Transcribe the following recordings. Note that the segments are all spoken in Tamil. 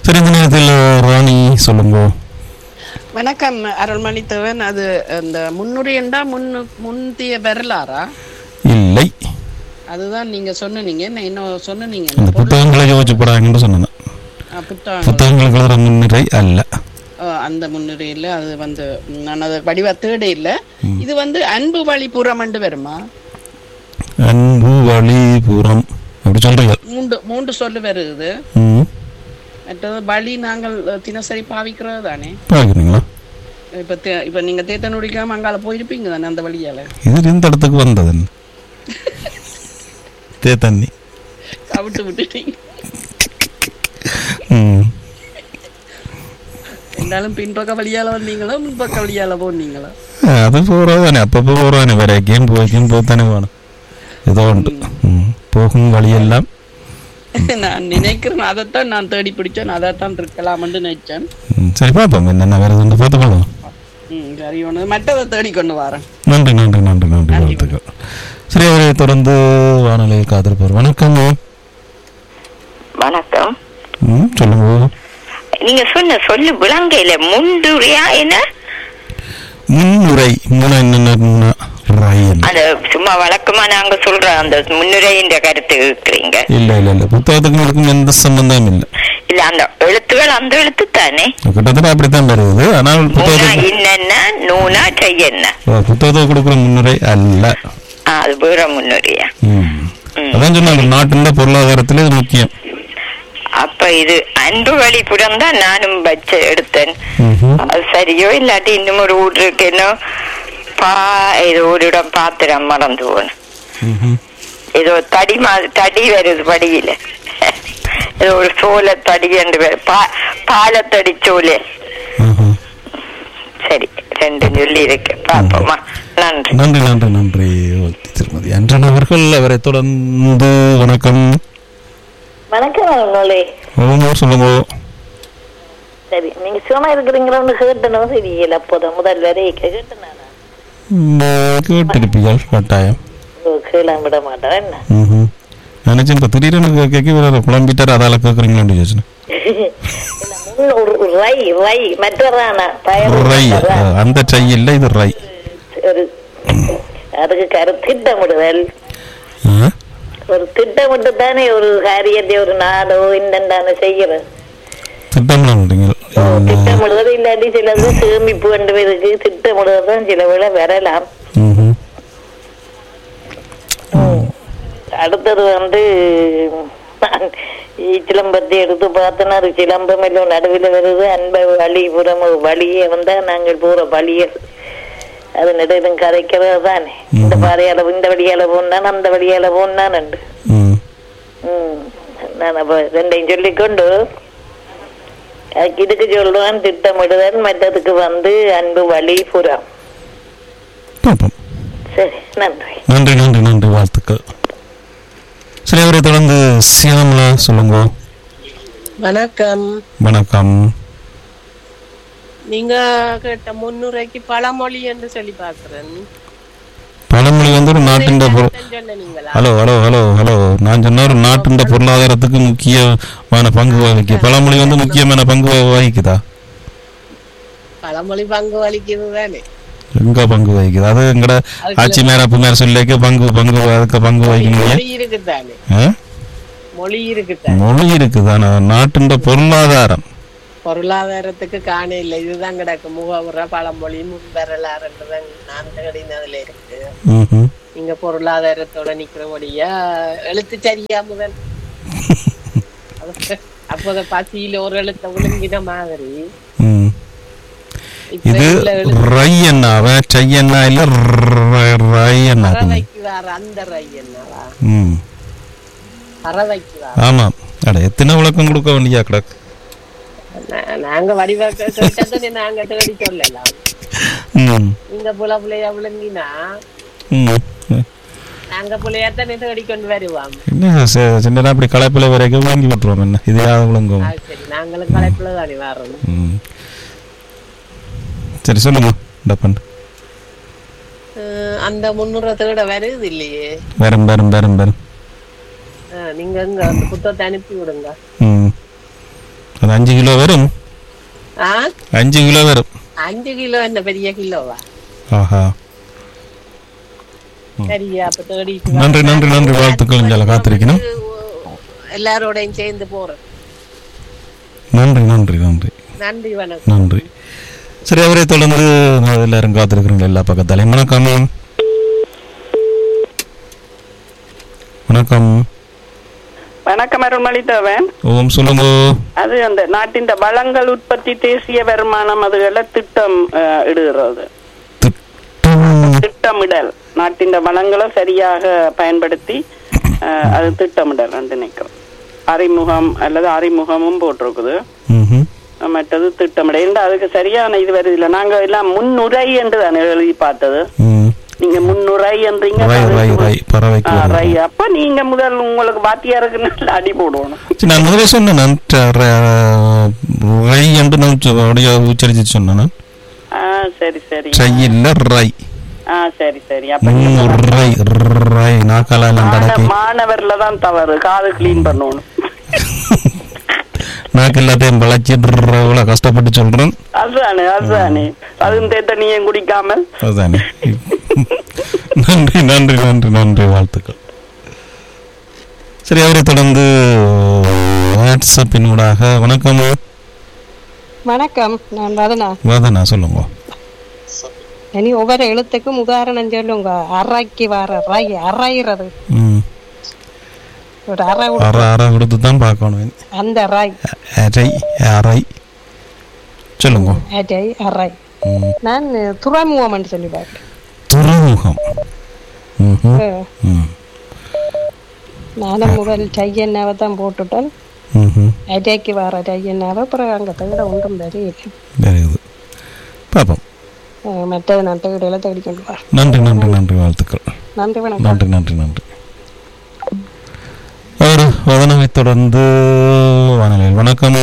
சரி இந்த நேரத்தில் ராணி சொல்லுங்க வணக்கம் அருள்மணி தேவன் அது அந்த முன்னுரையண்டா முன்னு முந்திய வரலாறா இல்லை அதுதான் நீங்க சொன்னீங்க என்ன இன்னும் சொன்னீங்க அந்த புத்தகங்களை யோசிச்சு போடாங்கன்னு சொன்னேன் புத்தகம் புத்தகங்களுக்கு எழுதுற முன்னுரை அல்ல அந்த முன்னுரையில் அது வந்து ம், நான் அதை வடிவா தேட இல்ல இது வந்து அன்பு வழிபுறம் என்று வருமா அன்பு வழிபுறம் அப்படி சொல்றீங்க மூன்று மூன்று சொல்லு வருது ம் மற்றது வழி நாங்கள் தினசரி பாவிக்கிறது தானே பார்க்குறீங்களா இப்ப தே- இப்ப நீங்க தேத்தன் குடிக்காம அங்கால போயிருப்பீங்க தானே அந்த வழியால இது இந்த இடத்துக்கு வந்தது தே தண்ணி கவிட்டு விட்டுட்டீங்க ம் இருந்தாலும் பின்பக்க வழியால வந்தீங்களா முன்பக்க வழியால போனீங்களா அது போகிறதானே அப்பப்போ போகிறதானே வேற கேம் போய் கேம் போத்தானே வேணும் ஏதோ உண்டு ம். போகும் வழியெல்லாம் நான் நினைக்கிறேன் அதைத்தான் நான் தேடி பிடிச்சேன் அதைத்தான் இருக்கலாம்னு நினைச்சேன் ம், சரி பார்ப்போம் என்னென்ன வருதுன்னு பார்த்துக்கலாம் ம் சரி ஒன்று மற்றதை தேடி கொண்டு வரேன் நன்றி நன்றி நன்றி நன்றி வாழ்த்துக்கள் சரி அவரை தொடர்ந்து வானொலியை காத்திருப்பார் வணக்கம் வணக்கம் ம் சொல்லுங்க நீங்க சொன்ன சொல்லு விளங்கையில முண்டுரியா என்ன முன்னுரை முன்ன என்னென்ன ராயன் அந்த சும்மா வழக்கமா நாங்க சொல்ற அந்த முன்னுரையின் கருத்து இருக்கிறீங்க இல்ல இல்ல இல்ல புத்தகத்துக்கும் இதுக்கும் எந்த சம்பந்தமும் இல்லை இல்ல அந்த எழுத்துகள் அந்த எழுத்து தானே கிட்டத்தட்ட அப்படித்தான் வருது ஆனால் மூணா புத்தகத்துக்கு இன்னென்ன நூனா செய்யஎன்ன புத்தகத்துக்கு கொடுக்குற முன்னுரை அல்ல ஆ, அது வேற முன்னுரையா ம். ம். அதான் சொன்னாங்க நாட்டின் பொருளாதாரத்தில் இது முக்கியம் அப்ப இது அன்பு வழிபுறம் தான் நானும் வச்ச எடுத்தேன் ம்ஹும். அது சரியோ இல்லாட்டி இன்னும் ஒரு ஊர் இருக்கு என்ன பா ஏதோ ஒரு இடம் பாத்திரம் மறந்து போனேன் ம்ஹும். ஏதோ தடி மாதிரி தடி வருது படியில ஏதோ ஒரு சோள தடி என்று பேரு. பா- பாலத்தடி சோலை ஆஹா. சரி ரெண்டு சொல்லி இருக்கு பாப்போமா நன்றி நன்றி நன்றி நன்றி ஓகே, திருமதி அன்றன் அவர்கள் அவரை தொடர்ந்து வணக்கம் வணக்கம் நோலே ஓமோ சொல்லுங்க சரி நீங்க சும்மா இருக்கிறீங்களோன்னு கேட்டனும் தெரியல அப்போதான் முதல் வரை கேட்டேன் நானா ம், கேட்டிருப்பீர்கள் கட்டாயம் ஓ, கேளாம விட மாட்டேன் என்ன ம்ஹும். நினைச்சேன் இப்போ திடீர்னு கேட்க வேற குழம்பிட்டார் அதால கேட்குறீங்களான்னு யோசனை இல்ல, முன்ன ஒரு ஒரு ரை ரை மற்றதானா பயன் ரை அஹ், அந்த ட்ரை இல்லை இது ரை ஒரு அதுக்கு கரு திட்டமிடுதல் ஆ? ஒரு திட்டமிட்டு தானே ஒரு காரியத்தை ஒரு நாடோ இந்தான செய்யறது திட்டம்லாம் சொல்றீங்க ஓ, திட்டமிடுதல் இல்லாட்டி சிலது சேமிப்பு வேண்டும் இதுக்கு திட்டமிடுதல் தான் சில வேளை வரலாம் ம்ஹும். அடுத்தது வந்து நான் சிலம்பத்தை எடுத்து பார்த்தேன்னா அது சிலம்பம் எல்லாம் நடுவில் வருது அன்ப வழி புறம் வழியே வந்தா நாங்கள் போற வழியே அது நெடுதும் கதைக்கிறது தானே இந்த பாதையால இந்த வழியால போனான் அந்த வழியால போனான் ம். ம் நான் அப்ப ரெண்டையும் சொல்லிக்கொண்டு அதுக்கு இதுக்கு சொல்லுவான் திட்டமிடுதல் மற்றதுக்கு வந்து அன்பு வழி புறம் பார்ப்போம் சரி நன்றி நன்றி நன்றி நன்றி வாழ்த்துக்கள் சரி அவரை தொடர்ந்து சியாமலா சொல்லுங்க வணக்கம் வணக்கம் நீங்க கேட்ட முன்னுரைக்கு பழமொழி என்று சொல்லி பார்க்கிறேன் பழமொழி வந்து ஒரு நாட்டின் பொரு- சொன்னீங்களா ஹலோ ஹலோ ஹலோ ஹலோ நான் சொன்ன ஒரு நாட்டின் பொருளாதாரத்துக்கு முக்கியமான பங்கு வகிக்கு பழமொழி வந்து முக்கியமான பங்கு வகிக்குதா பழமொழி பங்கு வலிக்கிறது தானே எங்க பங்கு வகிக்குது அது எங்கட ஆட்சி மேல அப்பு மேல சொல்லிக்க பங்கு பங்கு அதுக்கு பங்கு வகிக்கணும் மொழி இருக்குதானே ஆ? மொழி இருக்குதானே மொழி இருக்குதானே நாட்டின் பொருளாதாரம் பொருளாதாரத்துக்கு காண இல்லை இதுதான் கிடக்கு முகவுற பழமொழி முன்வரலாறுன்றதான் நான் தேடினதுல இருக்கு ம்ஹும். நீங்க பொருளாதாரத்தோட நிக்கிறபடியா எழுத்து சரியா முதல் அப்ப- அப்போத பசியில ஒரு எழுத்த விழுங்கின மாதிரி ம். இப்ப இது உள்ள எழுத்து ரை என்ன அவன் டை என்ன இல்ல ர- ரை என்ன பறவைக்கு வேற அந்த ரை என்னவா ம் பறவைக்கு வேற ஆமாம் அட எத்தனை விளக்கம் கொடுக்க வேண்டியா கிடக்கு நா- நாங்க வடிவாக்க கேட்டதை நாங்க தேடி சொல்லலாம் ம் நீங்க புல புலையா விழுங்கினா ம் நாங்க புலையாத்தானே தேடி கொண்டு வருவோம் என்ன ச- சின்னதா அப்படி களைப்பில் வரைக்கும் வாங்கி விட்டுருவோம் என்ன இது யாரும் விளங்கும் அது சரி நாங்களும் களைப்புல தானே வரோம் ம் சரி சொல்லுங்க டப்பன் அஹ் அந்த முன்னூறு தேட வருது இல்லையே வேறும் வேறும் வேறும் வேறும் அஹ் நீங்க எங்க அந்த புத்தகத்தை அனுப்பி விடுங்க ம் அது அஞ்சு கிலோ வரும் ஆ அஞ்சு கிலோ வரும் அஞ்சு கிலோ என்ன பெரிய கிலோவா ஆஹா சரியா அப்ப தேடிட்டு நன்றி, வா. நன்றி, நன்றி. வாழ்த்துக்கள். இங்கே காத்திருக்கணும். எல்லாரோடையும் சேர்ந்து போறேன் நன்றி நன்றி நன்றி நன்றி வணக்கம் நன்றி சரி அவரை தொடர்ந்து நான் எல்லாரும் காத்திருக்கிறீங்க எல்லா பக்கத்தாலையும் வணக்கம் வணக்கம் வணக்கம் அருள்மொழித்தவன் ஓம் சொல்லுங்க அது அந்த நாட்டின் வளங்கள் உற்பத்தி தேசிய வருமானம் அதுகளை திட்டம் அஹ், இடுகிறது திட்டம் திட்டமிடல் நாட்டின் வளங்களை சரியாக பயன்படுத்தி அஹ், அது திட்டமிடல் என்று நினைக்கிறோம் அறிமுகம் அல்லது அறிமுகமும் போட்டிருக்குது ம்ஹும். மற்றது திட்டமிடல் ஏன்டா அதுக்கு சரியான இது வருது இல்லை நாங்க எல்லாம் முன்னுரை என்று தானே எழுதி பார்த்தது ம். நீங்க முன்னுரை என்றீங்க ரை ரை ரை பறவைக்கு ஆ, வரும். ரை அப்ப நீங்க முதல் உங்களுக்கு வாத்தியாருக்கு நல்ல அடி போடணும் சரி, நான் முதல்ல சொன்னேன் நான் ட- ர- ரை என்று நான் உச்ச- அப்படியே உச்சரிச்சு சொன்னேன் நான். ஆ சரி சரி ட்ரை இல்ல ரை ஆ சரி சரி அப்ப நீங்க ம், முதல்ல ரை ரை நாக்கால எல்லாம் மாண- தடக்கி மாணவர்ல தான் தவறு காது கிளீன் பண்ணணும் நாக்கு எல்லாத்தையும் வளைச்சி இவ்வளோ கஷ்டப்பட்டு சொல்றேன் அதுதானே அதுதானே அதுவும் தேத்த நீயும் குடிக்காமல் அதுதானே நன்றி நன்றி நன்றி நன்றி வாழ்த்துக்கள் சரி அவரை தொடர்ந்து வாட்ஸ்அப்பினூடாக வணக்கம் வணக்கம் நான் வதனா வாதனா சொல்லுங்க இனி ஒவ்வொரு எழுத்துக்கும் உதாரணம் சொல்லுங்க அரைக்கு வர ரை அரைகிறது ம் ஒரு அரை உ- அரை அரை கொடுத்து தான் பார்க்கணும் அந்த ரை அரை அரை சொல்லுங்க அரை அரை ம். நான் துறைமுகம் சொல்லி பார்த்தேன் துறைமுகம் ம்ஹும். ம் நானும் முதல் டையன்னாவை தான் போட்டுட்டேன் ம்ஹும். அரைக்கு வர டையன்னாவை அப்புறம் அங்கே தவிர ஒன்றும் தெரியல வெரி குட் பார்ப்போம் அஹ் மற்றது நான் தேவையில தேடி கொண்டு வரேன் நன்றி நன்றி நன்றி வாழ்த்துக்கள் நன்றி வணக்கம் நன்றி நன்றி நன்றி அவர் வதனமை தொடர்ந்து வானிலையில் வணக்கம்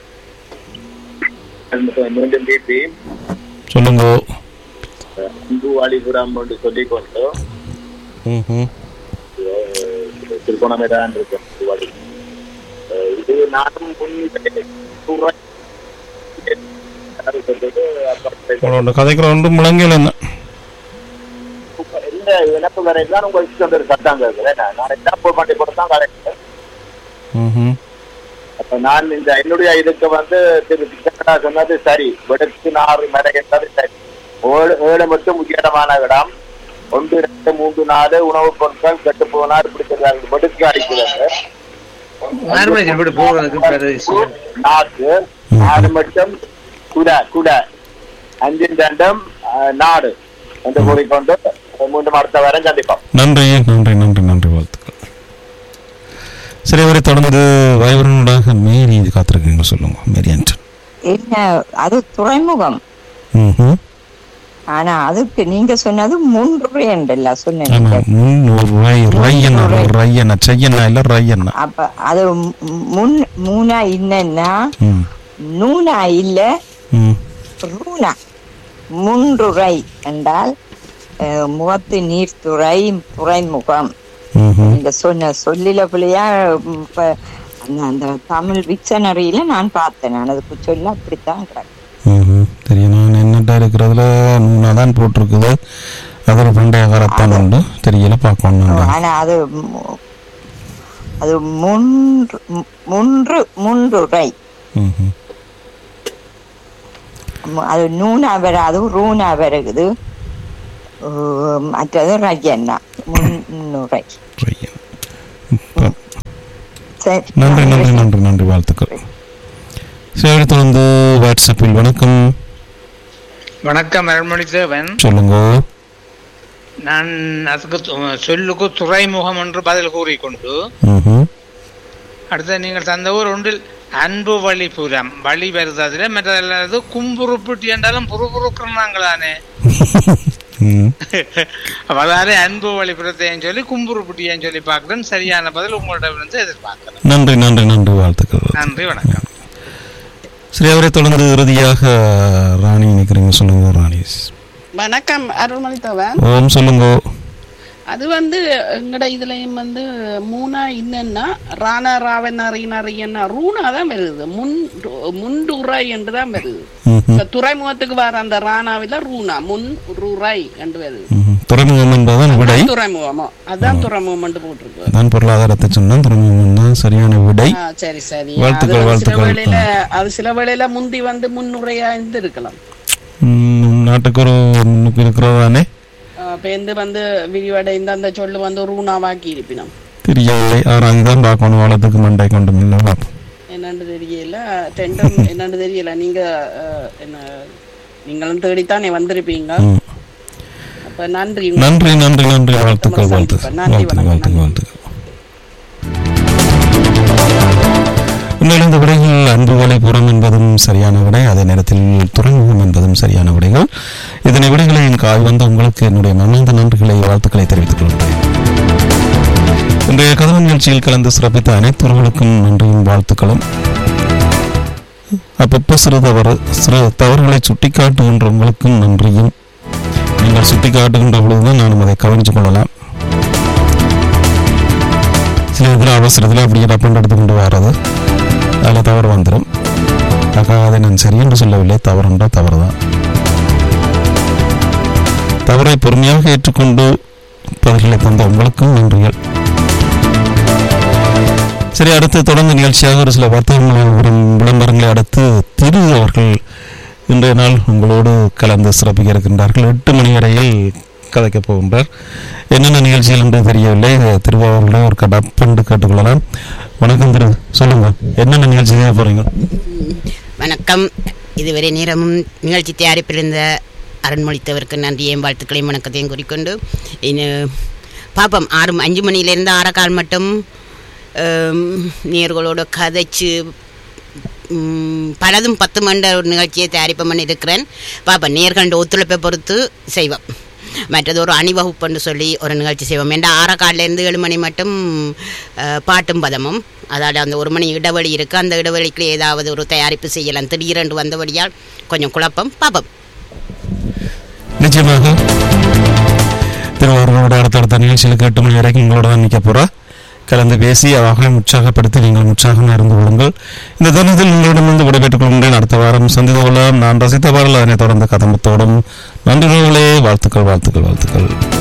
மீண்டும் பேசி சொல்லுங்க அன்பு வாலிபுரம் என்று சொல்லிக்கொண்டு ம்ஹும். திருகோணமே தான் இருக்கேன் அன்பு வாலிபுரம். அஹ் இது நானும் முன் தூர- யாரு சொல்றது? அப்புறம் உங்களோட கதைக்கிற ஒன்றும் முழங்கல என்ன இந்த இழப்பு வரையில் தான் உங்க இஷ்டம் பேர் சட்டாங்க நான் எக்ஸாம்பிள் பண்ணி கொடுத்தான் கரெக்ட் ம்ஹும். அப்ப நான் இந்த என்னுடைய இதுக்கு வந்து திரு கிருஷ்ணா சொன்னது சரி வெடுக்கு நாறு மேலே என்பது சரி ஏழு ஏழு மட்டும் முக்கியமான இடம் ஒன்று ரெண்டு மூன்று நாலு உணவுப் பொருட்கள் கெட்டு போனார் இப்படி சொல்றாங்க வெடுக்கு அடிக்கிறது நாக்கு ஆறு மட்டும் குட குட அஞ்சு ரெண்டும் அஹ், நாடு என்று கூறிக்கொண்டு மீண்டும் அடுத்த வாரம் சந்திப்போம் நன்றி நன்றி நன்றி நன்றி வாழ்த்துக்கள் சரி அவரை தொடர்ந்து வைபரனூடாக மேரி காத்திருக்கீங்க சொல்லுங்க மேரி ஆண்டன் என்ன அது துறைமுகம் ம்ஹும். ஆனா அதுக்கு நீங்க சொன்னது மூன்று என்றல்ல ஆமா சொன்னீங்க முன் ஒரு ரை ரையண்ணா ரையண்ணா செய்யண்ணா இல்ல ரையண்ணா அப்ப அது மு- முன் மூணா என்னன்னா ம் நூனா இல்ல ம் ரூனா முன்றுரை என்றால் அஹ், முகத்து நீர்த்துறை துறைமுகம் ம்ஹும். நீங்க சொன்ன சொல்லில பிள்ளையா ம், இப்ப அந்த அந்த தமிழ் விக்ஷனரியில நான் பார்த்தேன் நான் அதுக்கு சொல்ல அப்படித்தான் கிடக்கு. ம்ஹும். தெரியும் நான் என்னட்டா இருக்கிறதுல நூனா தான் போட்டிருக்குது அது ஒரு பண்டைய காலத்தான் உண்டு தெரியல பார்க்கணும் நான். ஆனா அது மு- அது முன்று முன்று முன்றுரை ம்ஹும். மு- அது நூனா வராது ரூனா வருகுது உம், மற்றது ரஜன்னா முன்னுரை ரையன். இப்ப- சரி நன்றி நன்றி நன்றி நன்றி வாழ்த்துக்கள் சரி தொடர்ந்து வாட்ஸ்அப்பில் வணக்கம் வணக்கம் அருள்மொழி தேவன் சொல்லுங்க நான் அதுக்கு து- சொல்லுக்கு துறைமுகம் என்று பதில் கூறிக்கொண்டு ம்ஹும். அடுத்து நீங்கள் தந்த ஊர் ஒன்றில் அன்பு வழிபுறம் வழி வருது அதில் மற்றது கும்புறுப்புட்டி என்றாலும் புறுபுறுக்குறாங்களானே ம். அதாவது அன்பு வழிபுறத்தையும் சொல்லி கும்புறுப்புட்டியையும் சொல்லி பார்க்கிறேன் சரியான பதில் உங்களிடம் இருந்து எதிர்பார்க்கிறேன் நன்றி நன்றி நன்றி வாழ்த்துக்கள் நன்றி வணக்கம் சரி அவரை தொடர்ந்து இறுதியாக ராணி நினைக்கிறீங்க சொல்லுங்க ராணி வணக்கம் அருள்மொழி தவன் ஓம் சொல்லுங்க அது வந்து எங்கட இதுலயும் வந்து மூணா என்னன்னா ராணா ராவன் அறியினா ரூணா தான் வருது முன் முன்றுரை என்று தான் வருது ம்ஹும். இப்ப துறைமுகத்துக்கு வர அந்த ராணாவில ரூணா முன் ருரை என்று வருது ம்ஹும். துறைமுகம் என்பதுதான் விடை அதான் துறைமுகமோ அதான் துறைமுகம் என்று போட்டிருக்கு நான் பொருளாதாரத்தை சொன்னேன் துறைமுகம் தான் சரியான விடை ஆ, சரி சரி வாழ்த்துக்கள், அது சில வாழ்த்துக்கள். வேளையில அது சில வேளையில முந்தி வந்து முன்னுரையா இருந்து இருக்கலாம் ம், நாட்டுக்கு ஒரு முன்னுக்கு இருக்கிறதானே பேந்து வந்து விரிவடைந்த அந்த சொல்லு வந்து ரூணாவாக்கி இருப்பினோம் தெரியவில்லை ஆராய்ந்து தான் பார்க்கணும் வாழத்துக்கு மண்டை கொண்டும் இல்லை பார்ப்போம் என்னன்னு தெரியல டெண்டர் என்னன்னு தெரியல நீங்க அஹ், என்ன நீங்களும் தேடித்தானே வந்திருப்பீங்க ம். அப்ப நன்றி நன்றி நன்றி நன்றி வாழ்த்துக்கள் நம்ம வாழ்த்துக்கள் சந்திப்போம். நன்றி வாழ்த்துக்கள் வணக்கம் வாழ்த்துக்கள் வாழ்த்துக்கள் உண்மையில் இந்த விடைகள் அன்பு வலைபுறம் என்பதும் சரியான விடை அதே நேரத்தில் துறைமுகம் என்பதும் சரியான விடைகள் இதனை விடைகளை என் காய் வந்த உங்களுக்கு என்னுடைய மனந்த நன்றிகளை வாழ்த்துக்களை தெரிவித்துக் கொள்கிறேன் இன்றைய கதவு நிகழ்ச்சியில் கலந்து சிறப்பித்த அனைத்துவர்களுக்கும் நன்றியும் வாழ்த்துக்களும் அப்பப்போ சிறு தவறு சிறு தவறுகளை சுட்டிக்காட்டுகின்ற உங்களுக்கும் நன்றியும் நீங்கள் சுட்டிக்காட்டுகின்ற பொழுதுதான் நானும் அதை கவனித்துக் கொள்ளலாம் சில இதில் அவசரத்தில் அப்படியே ரப்பண்ட் எடுத்து கொண்டு வர்றது அதில் தவறு வந்துடும் ஆக அதை நான் சரி என்று சொல்லவில்லை தவறுன்ற தவறு தான் தவறை பொறுமையாக ஏற்றுக்கொண்டு பதில்களை தந்த உங்களுக்கும் நன்றிகள் சரி அடுத்து தொடர்ந்து நிகழ்ச்சியாக ஒரு சில வர்த்தகங்கள் வரும் விளம்பரங்களை அடுத்து திரு அவர்கள் இன்றைய நாள் உங்களோடு கலந்து சிறப்பிக்க இருக்கின்றார்கள் எட்டு மணி வரையில் கதைக்கப் போகின்றார் என்னென்ன நிகழ்ச்சிகள் என்று தெரியவில்லை திருவாரூரில் ஒரு கடப்பென்று கேட்டுக்கொள்ளலாம் வணக்கம் திரு சொல்லுங்க என்னென்ன நிகழ்ச்சி செய்ய போறீங்க வணக்கம் இதுவரை நேரமும் நிகழ்ச்சி தயாரிப்பில் இருந்த அருண்மொழித்தவருக்கு நன்றியையும் வாழ்த்துக்களையும் வணக்கத்தையும் கூறிக்கொண்டு இன்னும் பாப்போம் ஆறு அஞ்சு மணியிலேருந்து ஆறக்கால் மட்டும் ஆம், நேர்களோட கதைச்சு ம், பலதும் பத்து மண்ட ஒரு நிகழ்ச்சியை தயாரிப்போம்னு இருக்கிறேன் பாப்போம் நேர்களோட ஒத்துழைப்பை பொறுத்து செய்வோம் மற்றது ஒரு அணிவகுப்புன்னு சொல்லி ஒரு நிகழ்ச்சி செய்வோம் ஏன்னா ஆறக்காலிலேருந்து ஏழு மணி மட்டும் அஹ், பாட்டும் பதமும் அதாவது அந்த ஒரு மணி இடைவெளி இருக்குது அந்த இடைவெளிக்கு ஏதாவது ஒரு தயாரிப்பு செய்யலாம் திடீரென்று வந்தபடியால் கொஞ்சம் குழப்பம் பாப்போம் நிச்சயமாக திருவாரூரோட அடுத்தடுத்த நிகழ்ச்சியில் எட்டு மணி வரைக்கும் உங்களோட தான் நிற்க போறா கலந்து பேசி அவர்களை உற்சாகப்படுத்தி நீங்கள் உற்சாகமாக இருந்து கொள்ளுங்கள் இந்த தருணத்தில் உங்களிடமிருந்து விடைபெற்றுக் கொள்கின்றேன் அடுத்த வாரம் சந்தித்து கொள்ளலாம் நான் ரசித்த பாடல் அதனைத் தொடர்ந்து கதம்பத்தோடும் நன்றிகளே வாழ்த்துக்கள் வாழ்த்துக்கள் வாழ்த்துக்கள்